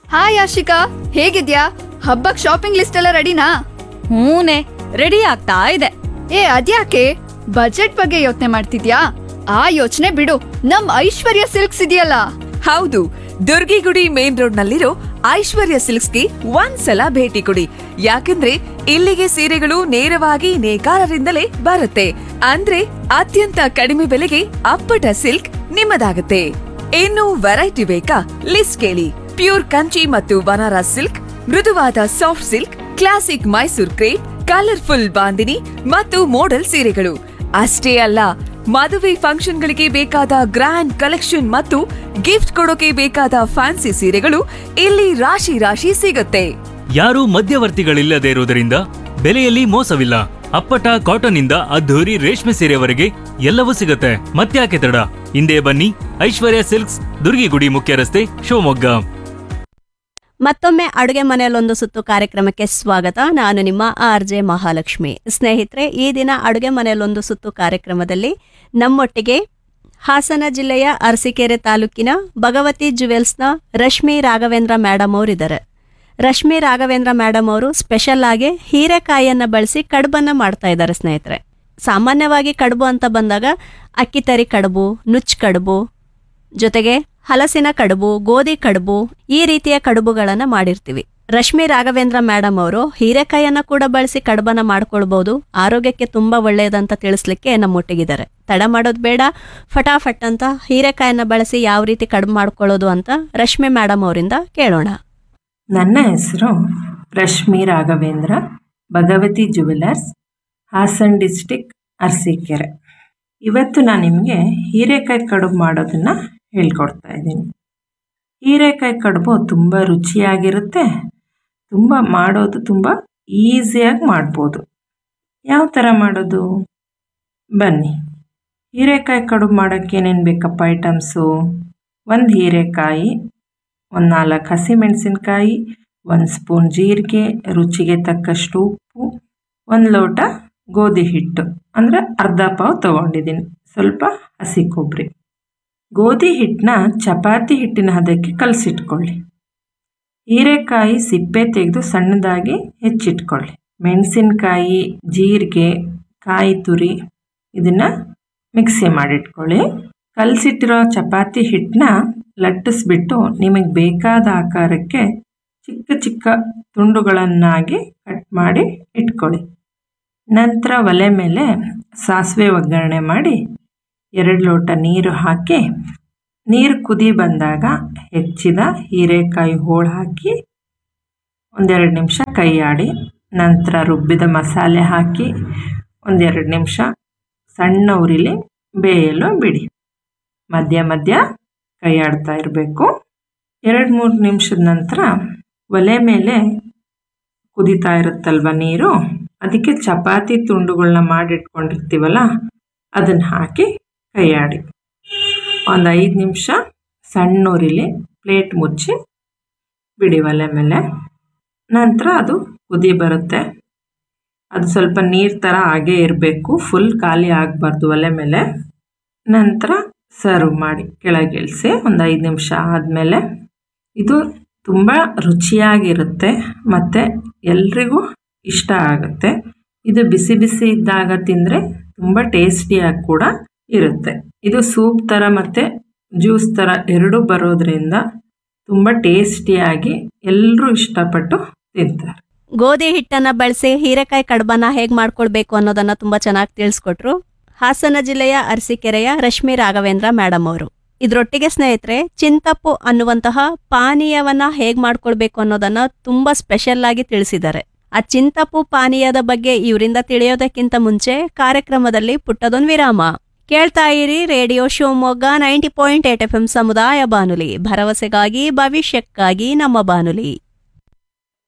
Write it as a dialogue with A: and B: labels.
A: hi Ashika ಹೇಗಿದ್ಯಾ ಹಬ್ಬಕ್ shopping list ಎಲ್ಲ ರೆಡಿನಾ
B: ಹೂನೆ ರೆಡಿ ಆಗ್ತಾ ಇದೆ
A: ಏ ಅದ್ಯಾಕೆ ಬಜೆಟ್ ಬಗ್ಗೆ ಯೋಚನೆ ಮಾಡ್ತಿದ್ಯಾ ಆ ಯೋಚನೆ ಬಿಡು ನಮ್ ಐಶ್ವರ್ಯ ಸಿಲ್ಕ್ಸ್ ಇದೆಯಲ್ಲ
C: ಹೌದು ದುರ್ಗಿಗುಡಿ ಮೇನ್ ರೋಡ್ ನಲ್ಲಿರೋ ಐಶ್ವರ್ಯ ಸಿಲ್ಕ್ಸ್ಗೆ ಒಂದ್ಸಲ ಭೇಟಿ ಕೊಡಿ ಯಾಕಂದ್ರೆ ಇಲ್ಲಿಗೆ ಸೀರೆಗಳು ನೇರವಾಗಿ ನೇಕಾರರಿಂದಲೇ ಬರುತ್ತೆ ಅಂದ್ರೆ ಅತ್ಯಂತ ಕಡಿಮೆ ಬೆಲೆಗೆ ಅಪ್ಪಟ ಸಿಲ್ಕ್ ನಿಮ್ಮದಾಗುತ್ತೆ ಇನ್ನು ವೆರೈಟಿ ಬೇಕಾ ಲಿಸ್ಟ್ ಕೇಳಿ ಪ್ಯೂರ್ ಕಂಚಿ ಮತ್ತು ಬನಾರಸ್ ಸಿಲ್ಕ್ ಮೃದುವಾದ soft silk classic Mysore crepe colourful bandhani ಮತ್ತು ಮೋಡಲ್ ಸೀರೆಗಳು ಅಷ್ಟೇ ಅಲ್ಲ ಮದುವೆ ಫಂಕ್ಷನ್ಗಳಿಗೆ ಬೇಕಾದ ಗ್ರ್ಯಾಂಡ್ ಕಲೆಕ್ಷನ್ ಮತ್ತು ಗಿಫ್ಟ್ ಕೊಡೋಕೆ ಬೇಕಾದ ಫ್ಯಾನ್ಸಿ ಸೀರೆಗಳು ಇಲ್ಲಿ ರಾಶಿ ರಾಶಿ ಸಿಗುತ್ತೆ
D: ಯಾರೂ ಮಧ್ಯವರ್ತಿಗಳಿಲ್ಲದೆ ಇರುವುದರಿಂದ ಬೆಲೆಯಲ್ಲಿ ಮೋಸವಿಲ್ಲ ಅಪ್ಪಟ ಕಾಟನ್ ಇಂದ ಅದ್ಧೂರಿ ರೇಷ್ಮೆ ಸೀರೆವರೆಗೆ ಎಲ್ಲವೂ ಸಿಗುತ್ತೆ ಮತ್ತ್ಯಾಕೆ ತಡ ಹಿಂದೆ ಬನ್ನಿ ಐಶ್ವರ್ಯ ಸಿಲ್ಕ್ಸ್ ದುರ್ಗಿಗುಡಿ ಮುಖ್ಯ ರಸ್ತೆ ಶಿವಮೊಗ್ಗ
E: ಮತ್ತೊಮ್ಮೆ ಅಡುಗೆ ಮನೆಯಲ್ಲೊಂದು ಸುತ್ತು ಕಾರ್ಯಕ್ರಮಕ್ಕೆ ಸ್ವಾಗತ ನಾನು ನಿಮ್ಮ ಆರ್ ಜೆ ಮಹಾಲಕ್ಷ್ಮಿ ಸ್ನೇಹಿತರೆ ಈ ದಿನ ಅಡುಗೆ ಮನೆಯಲ್ಲೊಂದು ಸುತ್ತು ಕಾರ್ಯಕ್ರಮದಲ್ಲಿ ನಮ್ಮೊಟ್ಟಿಗೆ ಹಾಸನ ಜಿಲ್ಲೆಯ ಅರಸೀಕೆರೆ ತಾಲೂಕಿನ ಭಗವತಿ ಜುವೆಲ್ಸ್ನ ರಶ್ಮಿ ರಾಘವೇಂದ್ರ ಮೇಡಮ್ ಅವರಿದ್ದಾರೆ ರಶ್ಮಿ ರಾಘವೇಂದ್ರ ಮೇಡಮ್ ಅವರು ಸ್ಪೆಷಲ್ ಆಗಿ ಹೀರೆಕಾಯಿಯನ್ನು ಬಳಸಿ ಕಡುಬನ್ನು ಮಾಡ್ತಾ ಇದ್ದಾರೆ ಸ್ನೇಹಿತರೆ ಸಾಮಾನ್ಯವಾಗಿ ಕಡುಬು ಅಂತ ಬಂದಾಗ ಅಕ್ಕಿ ತರಿ ಕಡುಬು ನುಚ್ಚು ಕಡುಬು ಜೊತೆಗೆ ಹಲಸಿನ ಕಡುಬು ಗೋಧಿ ಕಡುಬು ಈ ರೀತಿಯ ಕಡುಬುಗಳನ್ನು ಮಾಡಿರ್ತೀವಿ ರಶ್ಮಿ ರಾಘವೇಂದ್ರ ಮೇಡಮ್ ಅವರು ಹೀರೆಕಾಯಿಯನ್ನ ಕೂಡ ಬಳಸಿ ಕಡುಬನ್ನ ಮಾಡ್ಕೊಳ್ಬಹುದು ಆರೋಗ್ಯಕ್ಕೆ ತುಂಬಾ ಒಳ್ಳೆಯದಂತ ತಿಳಿಸ್ಲಿಕ್ಕೆ ನಮ್ಮೊಟ್ಟಿಗಿದ್ದಾರೆ ತಡ ಮಾಡೋದು ಬೇಡ ಫಟಾಫಟ್ ಅಂತ ಹೀರೆಕಾಯನ್ನ ಬಳಸಿ ಯಾವ ರೀತಿ ಕಡುಬು ಮಾಡ್ಕೊಳ್ಳೋದು ಅಂತ ರಶ್ಮಿ ಮೇಡಮ್ ಅವರಿಂದ ಕೇಳೋಣ
F: ನನ್ನ ಹೆಸರು ರಶ್ಮಿ ರಾಘವೇಂದ್ರ ಭಗವತಿ ಜುವೆಲರ್ಸ್ ಹಾಸನ್ ಡಿಸ್ಟಿಕ್ ಅರಸೀಕೆರೆ ಇವತ್ತು ನಾನು ನಿಮಗೆ ಹೀರೆಕಾಯಿ ಕಡುಬು ಮಾಡೋದನ್ನು ಹೇಳ್ಕೊಡ್ತಾ ಇದ್ದೀನಿ ಹೀರೆಕಾಯಿ ಕಡುಬು ತುಂಬ ರುಚಿಯಾಗಿರುತ್ತೆ ತುಂಬ ಮಾಡೋದು ತುಂಬ ಈಸಿಯಾಗಿ ಮಾಡ್ಬೋದು ಯಾವ ಥರ ಮಾಡೋದು ಬನ್ನಿ ಹೀರೆಕಾಯಿ ಕಡುಬು ಮಾಡೋಕ್ಕೆ ಏನೇನು ಬೇಕಪ್ಪ ಐಟಮ್ಸು ಒಂದು ಹೀರೆಕಾಯಿ ಒಂದು ನಾಲ್ಕು ಹಸಿಮೆಣಸಿನ್ಕಾಯಿ ಒಂದು ಸ್ಪೂನ್ ಜೀರಿಗೆ ರುಚಿಗೆ ತಕ್ಕಷ್ಟು ಉಪ್ಪು ಒಂದು ಲೋಟ ಗೋಧಿ ಹಿಟ್ಟು ಅಂದರೆ ಅರ್ಧ ಪಾವು ತೊಗೊಂಡಿದ್ದೀನಿ ಸ್ವಲ್ಪ ಹಸಿ ಕೊಬ್ಬರಿ ಗೋಧಿ ಹಿಟ್ಟನ್ನ ಚಪಾತಿ ಹಿಟ್ಟಿನ ಹದಕ್ಕೆ ಕಲಸಿಟ್ಕೊಳ್ಳಿ ಹೀರೆಕಾಯಿ ಸಿಪ್ಪೆ ತೆಗೆದು ಸಣ್ಣದಾಗಿ ಹೆಚ್ಚಿಟ್ಕೊಳ್ಳಿ ಮೆಣಸಿನ್ಕಾಯಿ ಜೀರಿಗೆ ಕಾಯಿ ತುರಿ ಇದನ್ನು ಮಿಕ್ಸಿ ಮಾಡಿಟ್ಕೊಳ್ಳಿ ಕಲಸಿಟ್ಟಿರೋ ಚಪಾತಿ ಹಿಟ್ಟನ್ನ ಲಟ್ಟಿಸ್ಬಿಟ್ಟು ನಿಮಗೆ ಬೇಕಾದ ಆಕಾರಕ್ಕೆ ಚಿಕ್ಕ ಚಿಕ್ಕ ತುಂಡುಗಳನ್ನಾಗಿ ಕಟ್ ಮಾಡಿ ಇಟ್ಕೊಳ್ಳಿ ನಂತರ ಒಲೆ ಮೇಲೆ ಸಾಸಿವೆ ಒಗ್ಗರಣೆ ಮಾಡಿ ಎರಡು ಲೋಟ ನೀರು ಹಾಕಿ ನೀರು ಕುದಿ ಬಂದಾಗ ಹೆಚ್ಚಿದ ಹೀರೆಕಾಯಿ ಹೋಳು ಹಾಕಿ ಒಂದೆರಡು ನಿಮಿಷ ಕೈ ಆಡಿ ನಂತರ ರುಬ್ಬಿದ ಮಸಾಲೆ ಹಾಕಿ ಒಂದೆರಡು ನಿಮಿಷ ಸಣ್ಣ ಉರಿಲಿ ಬೇಯಲು ಬಿಡಿ ಮಧ್ಯ ಮಧ್ಯ ಕೈ ಆಡ್ತಾ ಇರಬೇಕು ಎರಡು ಮೂರು ನಿಮಿಷದ ನಂತರ ಒಲೆ ಮೇಲೆ ಕುದೀತಾ ಇರುತ್ತಲ್ವ ನೀರು ಅದಕ್ಕೆ ಚಪಾತಿ ತುಂಡುಗಳನ್ನ ಮಾಡಿಟ್ಕೊಂಡಿರ್ತೀವಲ್ಲ ಅದನ್ನು ಹಾಕಿ ಕೈ ಆಡಿ ಒಂದು ಐದು ನಿಮಿಷ ಸಣ್ಣ ಉರಿಲಿ ಪ್ಲೇಟ್ ಮುಚ್ಚಿ ಬಿಡಿ ಒಲೆ ಮೇಲೆ ನಂತರ ಅದು ಕುದಿ ಬರುತ್ತೆ ಅದು ಸ್ವಲ್ಪ ನೀರು ಥರ ಹಾಗೇ ಇರಬೇಕು ಫುಲ್ ಖಾಲಿ ಆಗಬಾರ್ದು ಒಲೆ ಮೇಲೆ ನಂತರ ಸರ್ವ್ ಮಾಡಿ ಕೆಳಗಿಳಿಸಿ ಒಂದು ಐದು ನಿಮಿಷ ಆದಮೇಲೆ ಇದು ತುಂಬ ರುಚಿಯಾಗಿರುತ್ತೆ ಮತ್ತು ಎಲ್ರಿಗೂ ಇಷ್ಟ ಆಗುತ್ತೆ ಇದು ಬಿಸಿ ಬಿಸಿ ಇದ್ದಾಗ ತಿಂದರೆ ತುಂಬ ಟೇಸ್ಟಿಯಾಗಿ ಕೂಡ ಇರುತ್ತೆ ಇದು ಸೂಪ್ ಥರ ಮತ್ತು ಜ್ಯೂಸ್ ಥರ ಎರಡೂ ಬರೋದ್ರಿಂದ ತುಂಬ ಟೇಸ್ಟಿಯಾಗಿ ಎಲ್ಲರೂ ಇಷ್ಟಪಟ್ಟು ತಿಂತಾರೆ
E: ಗೋಧಿ ಹಿಟ್ಟನ್ನ ಬಳಸಿ ಹೀರೆಕಾಯಿ ಕಡುಬನ್ನ ಹೇಗ್ ಮಾಡ್ಕೊಳ್ಬೇಕು ಅನ್ನೋದನ್ನ ತುಂಬಾ ಚೆನ್ನಾಗಿ ತಿಳಿಸ್ಕೊಟ್ರು ಹಾಸನ ಜಿಲ್ಲೆಯ ಅರಸೀಕೆರೆಯ ರಶ್ಮಿ ರಾಘವೇಂದ್ರ ಮೇಡಮ್ ಅವರು ಇದ್ರೊಟ್ಟಿಗೆ ಸ್ನೇಹಿತರೆ ಚಿಂತಪ್ಪು ಅನ್ನುವಂತಹ ಪಾನೀಯವನ್ನ ಹೇಗ್ ಮಾಡ್ಕೊಳ್ಬೇಕು ಅನ್ನೋದನ್ನ ತುಂಬಾ ಸ್ಪೆಷಲ್ ಆಗಿ ತಿಳಿಸಿದ್ದಾರೆ ಆ ಚಿಂತಪ್ಪು ಪಾನೀಯದ ಬಗ್ಗೆ ಇವರಿಂದ ತಿಳಿಯೋದಕ್ಕಿಂತ ಮುಂಚೆ ಕಾರ್ಯಕ್ರಮದಲ್ಲಿ ಪುಟ್ಟದೊಂದು ವಿರಾಮ ಕೇಳ್ತಾ ಇರಿ radio Shivamogga ninety point eight F M ಸಮುದಾಯ ಬಾನುಲಿ ಭರವಸೆಗಾಗಿ ಭವಿಷ್ಯಕ್ಕಾಗಿ ನಮ್ಮ ಬಾನುಲಿ